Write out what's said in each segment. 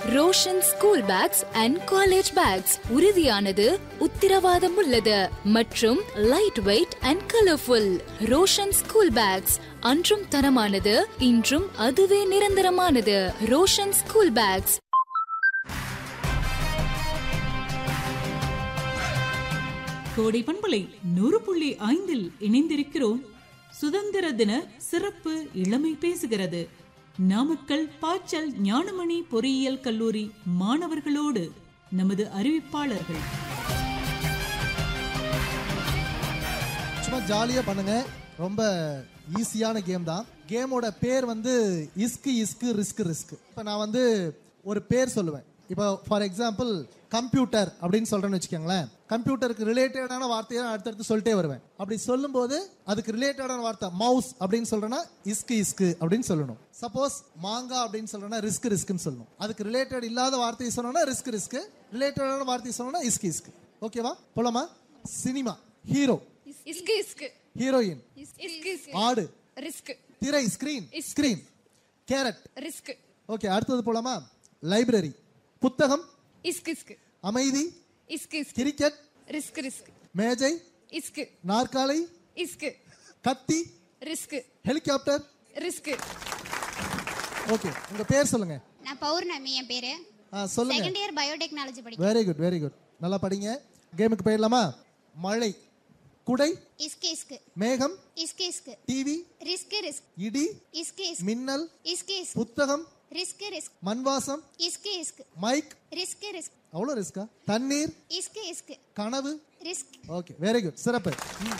Roshan school bags and college bags உறுதியானது உத்தரவாதம் உள்ளது மற்றும் light weight and colourful Roshan school bags அன்றும் தரமானது இன்றும் அதுவே நிரந்தரமானது ரோஷன் ஸ்கூல் பேக்ஸ் கோடை பண்பலை நூறு புள்ளி ஐந்தில் இணைந்திருக்கிறோம் சுதந்திர தின சிறப்பு இளமை பேசுகிறது நாமக்கல் பாச்சல் ஞானமணி பொறியியல் கல்லூரி மாணவர்களோடு நமது அறிவிப்பாளர்கள் சும்மா ஜாலியாக பண்ணுங்க ரொம்ப ஈஸியான கேம் தான் கேமோட பேர் வந்து இஸ்கு இஸ்கு ரிஸ்க் ரிஸ்க் இப்போ நான் வந்து ஒரு பேர் சொல்லுவேன் இப்போ ஃபார் எக்ஸாம்பிள் கம்ப்யூட்டர் அப்படின்னு சொல்றேன்னு வச்சுக்கோங்களேன் கம்ப்யூட்டருக்கு ரிலேட்டடான வார்த்தையை நான் அடுத்தடுத்து சொல்லிட்டே வருவேன் அப்படி சொல்லும்போது அதுக்கு ரிலேட்டடான வார்த்தை மவுஸ் அப்படின்னு சொல்றேன்னா இஸ்கு இஸ்கு அப்படின்னு சொல்லணும் சப்போஸ் மாங்கா அப்படின்னு சொல்றேன்னா ரிஸ்க் ரிஸ்க்னு சொல்லணும் அதுக்கு ரிலேட்டட் இல்லாத வார்த்தையை சொன்னோம்னா ரிஸ்க் ரிஸ்க் ரிலேட்டடான வார்த்தையை சொன்னோம்னா இஸ்கு இஸ்கு ஓகேவா போலாமா சினிமா ஹீரோ இஸ்கு இஸ்கு ஹீரோயின் இஸ்கு இஸ்கு ஆடு ரிஸ்க் திரை screen screen carrot risk okay அடுத்தது போலாமா லைப்ரரி புத்தகம் இஸ்கு இஸ்கு அமைதி இஸ்கு இஸ்கு கிரிக்கெட் ரிஸ்க் ரிஸ்க் மேஜை இஸ்கு நாற்காலி இஸ்கு கத்தி ரிஸ்க் ஹெலிகாப்டர் ரிஸ்க் ஓகே உங்க பேர் சொல்லுங்க நான் பௌர்ணமி என் பேரு ஆ சொல்லுங்க செகண்ட் இயர் பயோடெக்னாலஜி படிக்கிறேன் வெரி குட் வெரி குட் நல்லா படிங்க கேமுக்கு போயிடலாமா மழை குடை இஸ்கு இஸ்கு மேகம் இஸ்கு இஸ்கு டிவி ரிஸ்க் ரிஸ்க் இடி இஸ்கு இஸ்கு மின்னல் இஸ்கு இஸ்கு புத்தகம் ரிஸ்க் ரிஸ்க் மண்வாசம் இஸ்கு இஸ்கு மைக் ரிஸ்க் ரிஸ்க் அவ்வளோ ரிஸ்கா தண்ணீர் இஸ்கு இஸ்கு கனவு ரிஸ்க் ஓகே வெரி குட் சிறப்பு ம்.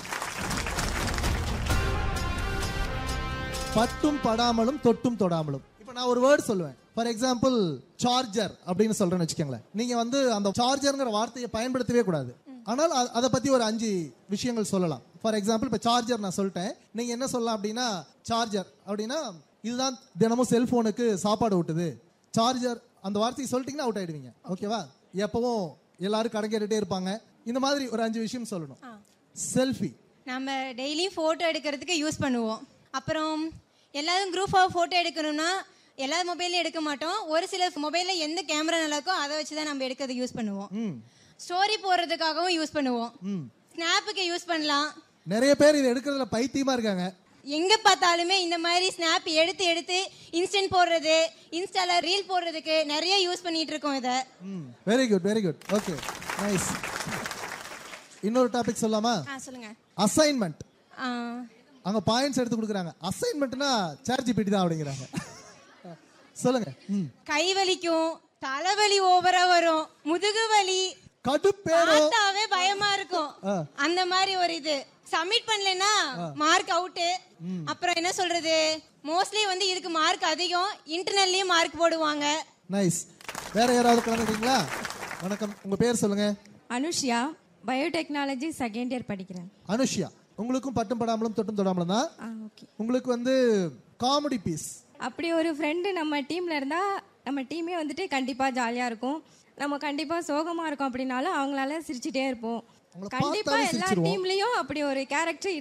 பட்டும் படாமலும் தொட்டும் தொடாமலும் இப்போ நான் ஒரு வேர்டு சொல்லுவேன் ஃபார் எக்ஸாம்பிள் சார்ஜர் அப்படின்னு சொல்றேன்னு வச்சுக்கோங்களேன் நீங்க வந்து அந்த சார்ஜர்ங்கிற வார்த்தையை பயன்படுத்தவே கூடாது ஆனால் அ- அதை பத்தி ஒரு அஞ்சு விஷயங்கள் சொல்லலாம் ஃபார் எக்ஸாம்பிள் இப்போ சார்ஜர் நான் சொல்லிட்டேன் நீங்க என்ன சொல்லலாம் அப்படின்னா சார்ஜர் அப்படின்னா இதுதான் தினமும் செல்போனுக்கு சாப்பாடு ஊட்டுது சார்ஜர் அந்த வார்த்தையை சொல்லிட்டீங்கன்னா அவுட் ஆயிடுவீங்க ஓகேவா எப்பவும் எல்லாரும் கடன் கேட்டுட்டே இருப்பாங்க இந்த மாதிரி ஒரு அஞ்சு விஷயம் சொல்லணும் செல்ஃபி நம்ம டெய்லியும் ஃபோட்டோ எடுக்கிறதுக்கு யூஸ் பண்ணுவோம் அப்புறம் எல்லாரும் குரூப்பாக ஃபோட்டோ எடுக்கணும்னா எல்லா மொபைல்லையும் எடுக்க மாட்டோம் ஒரு சில மொபைலில் எந்த கேமரா நல்லா இருக்கோ அதை வச்சு தான் நம்ம எடுக்கிறது யூஸ் பண்ணுவோம் ஸ்டோரி போடுறதுக்காகவும் யூஸ் பண்ணுவோம் ஸ்னாப்புக்கு யூஸ் பண்ணலாம் நிறைய பேர் இதை எடுக்கிறதுல பைத்தியமா இருக்காங்க எங்க பார்த்தாலுமே இந்த மாதிரி ஸ்னாப் எடுத்து எடுத்து இன்ஸ்டன்ட் போடுறது இன்ஸ்டால ரீல் போடுறதுக்கு நிறைய யூஸ் பண்ணிட்டு இருக்கோம் இதை very good very good okay nice இன்னொரு டாபிக் சொல்லலாமா ஆ சொல்லுங்க அசைன்மெண்ட் ஆ, அங்க பாயிண்ட்ஸ் எடுத்து கொடுக்குறாங்க அசைன்மெண்ட்னா சார்ஜ் பிடி தான் அப்படிங்கிறாங்க சொல்லுங்க ம். கை வலிக்கும் தலைவலி ஓவரா வரும் முதுகு வலி கடுப்பேரோ பார்த்தாவே பயமா இருக்கும் ஆ. அந்த மாதிரி ஒரு இது சப்மிட் பண்ணலனா மார்க் அவுட் அப்புறம் என்ன சொல்றது மோஸ்ட்லி வந்து இதுக்கு மார்க் அதிகம் இன்டர்னல்லயும் மார்க் போடுவாங்க நைஸ் வேற யாராவது கலந்துக்கிறீங்களா வணக்கம் உங்க பேர் சொல்லுங்க அனுஷ்யா பயோடெக்னாலஜி செகண்ட் இயர் படிக்கிறேன் அனுஷ்யா உங்களுக்கும் பட்டும் படாமலும் தொட்டும் தொடாமலும் தான் ஆ ஓகே உங்களுக்கு வந்து காமெடி பீஸ் அப்படி ஒரு ஃப்ரெண்டு நம்ம டீம்ல இருந்தா நம்ம டீமே வந்துட்டு கண்டிப்பா ஜாலியா இருக்கும் நம்ம கண்டிப்பா சோகமா இருக்கோம் அப்படின்னாலும் அவங்களால சிரிச்சுட்டே இருப்போம் அவங்கள கண்டிப்பா பார்த்தாலே எல்லா சிரிச்சிருவோம். டீம்லயும் அப்படி ஒரு கேரக்டர்